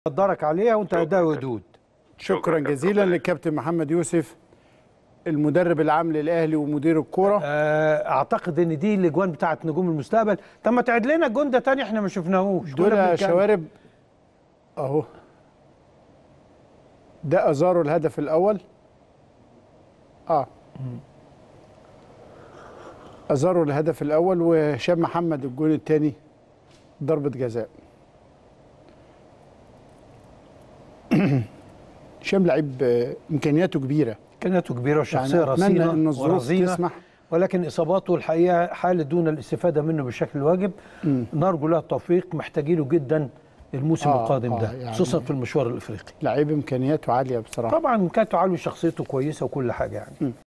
قدرك عليها وانت اداء ودود شكرا جزيلا للكابتن محمد يوسف المدرب العام للاهلي ومدير الكوره آه، اعتقد ان دي الاجوان بتاعت نجوم المستقبل طب ما تعد لنا الجون ده تاني احنا ما شفناهوش دول كنا بنتكلم. شوارب اهو ده ازارو الهدف الاول اه ازارو الهدف الاول وهشام محمد الجون الثاني ضربه جزاء هشام لعيب آه، امكانياته كبيره امكانياته كبيره وشخصيه يعني اتمنى رصينه ان الظروف ورزينة تسمح ولكن اصاباته الحقيقه حاله دون الاستفاده منه بالشكل الواجب نرجو له التوفيق محتاجينه جدا الموسم آه، القادم آه، ده يعني- خصوصا في المشوار الافريقي لعيب امكانياته عاليه بصراحه طبعا كانت عالي شخصيته كويسه وكل حاجه يعني